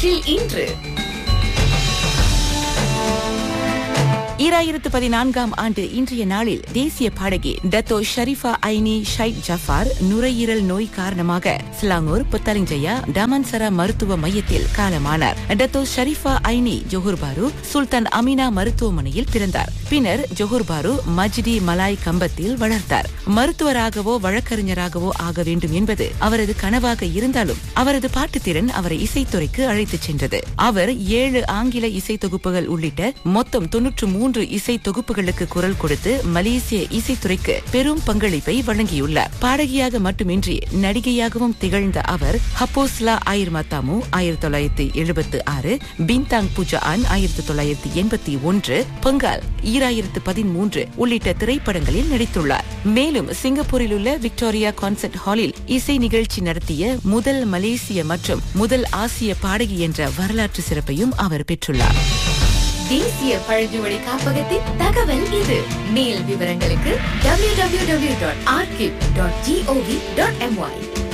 வரலாற்றில் இன்று ஈராயிரத்து பதினான்காம் ஆண்டு இன்றைய நாளில் தேசிய பாடகி Datuk Sharifah Aini Syed Jaafar நுரையீரல் நோய் காரணமாக சிலாங்கூர் புத்தலிஞ்சயா டாமன்சரா மருத்துவ மையத்தில் காலமானார் டத்தோ ஷரீஃபா ஐனி ஜொஹூர் பாரு சுல்தான் அமினா மருத்துவமனையில் பிறந்தார் பின்னர் ஜொஹூர் பாரு மஜ்டி மலாய் கம்பத்தில் வளர்ந்தார் மருத்துவராகவோ வழக்கறிஞராகவோ ஆக வேண்டும் என்பது அவரது கனவாக இருந்தாலும் அவரது பாட்டுத்திறன் அவரை இசைத்துறைக்கு அழைத்துச் சென்றது அவர் ஏழு ஆங்கில இசை தொகுப்புகள் உள்ளிட்ட மொத்தம் தொன்னூற்று மூன்று இசை தொகுப்புகளுக்கு குரல் கொடுத்து மலேசிய இசைத்துறைக்கு பெரும் பங்களிப்பை வழங்கியுள்ளார் பாடகியாக மட்டுமின்றி நடிகையாகவும் திகழ்ந்த அவர் ஹப்போஸ்லா ஆயிர் மத்தாமு ஆயிரத்தி தொள்ளாயிரத்தி எழுபத்து ஆறு பின்தாங் புஜான் ஆயிரத்தி தொள்ளாயிரத்தி எண்பத்தி ஒன்று பொங்கால் ஈராயிரத்து பதிமூன்று உள்ளிட்ட திரைப்படங்களில் நடித்துள்ளார் மேலும் சிங்கப்பூரில் உள்ள விக்டோரியா கான்சர்ட் ஹாலில் இசை நிகழ்ச்சி நடத்திய முதல் மலேசிய மற்றும் முதல் ஆசிய பாடகி என்ற வரலாற்று சிறப்பையும் அவர் பெற்றுள்ளார் தேசிய பழங்குடி காப்பகத்தின் தகவல் இது மேல் விவரங்களுக்கு www.archive.gov.my